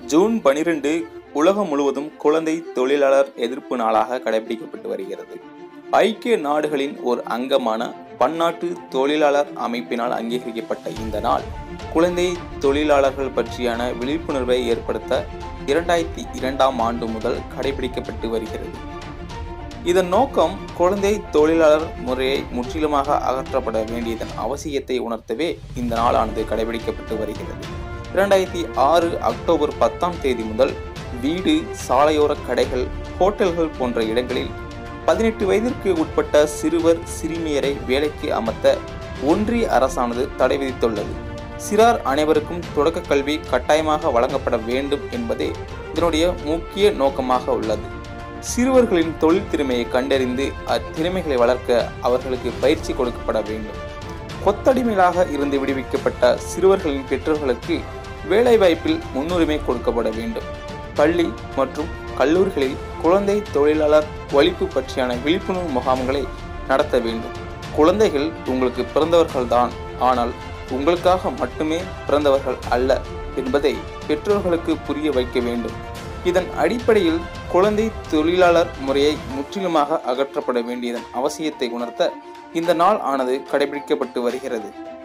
June பனிரெண்டு உலகம் முழுவதும் குழந்தை தொழிலாளர் எதிர்ப்பு நாளாக கடைபிடிக்கப்பட்டு வருகிறது ஐக்கிய நாடுகளின் ஒரு அங்கமான பன்னாட்டு தொழிலாளர் அமைப்பினால் அங்கீகரிக்கப்பட்ட இந்த நாள் குழந்தை தொழிலாளர்கள் பற்றியான விழிப்புணர்வை ஏற்படுத்த இரண்டாயிரத்தி இரண்டாம் ஆண்டு முதல் கடைபிடிக்கப்பட்டு வருகிறது இதன் நோக்கம் குழந்தை தொழிலாளர் முறையை முற்றிலுமாக அகற்றப்பட வேண்டியதன் அவசியத்தை உணர்த்தவே இந்த நாளானது கடைபிடிக்கப்பட்டு வருகிறது இரண்டாயிரத்தி ஆறு அக்டோபர் பத்தாம் தேதி முதல் வீடு சாலையோர கடைகள் ஹோட்டல்கள் போன்ற இடங்களில் பதினெட்டு வயதிற்கு உட்பட்ட சிறுவர் சிறுமியரை வேலைக்கு அமர்த்த ஒன்றிய அரசானது தடை விதித்துள்ளது சிறார் அனைவருக்கும் தொடக்க கல்வி கட்டாயமாக வழங்கப்பட வேண்டும் என்பதே இதனுடைய முக்கிய நோக்கமாக உள்ளது சிறுவர்களின் தொழில் திறமையை கண்டறிந்து அத்திறமைகளை வளர்க்க அவர்களுக்கு பயிற்சி கொடுக்கப்பட வேண்டும் கொத்தடிமைகளாக இருந்து விடுவிக்கப்பட்ட சிறுவர்களின் பெற்றோர்களுக்கு வேலைவாய்ப்பில் முன்னுரிமை கொடுக்கப்பட வேண்டும் பள்ளி மற்றும் கல்லூரிகளில் குழந்தை தொழிலாளர் ஒழிப்பு பற்றியான விழிப்புணர்வு முகாம்களை நடத்த வேண்டும் குழந்தைகள் உங்களுக்கு பிறந்தவர்கள்தான் ஆனால் உங்களுக்காக மட்டுமே பிறந்தவர்கள் அல்ல என்பதை பெற்றோர்களுக்கு புரிய வைக்க வேண்டும் இதன் அடிப்படையில் குழந்தை தொழிலாளர் முறையை முற்றிலுமாக அகற்றப்பட வேண்டியதன் அவசியத்தை உணர்த்த இந்த நாள் ஆனது கடைபிடிக்கப்பட்டு வருகிறது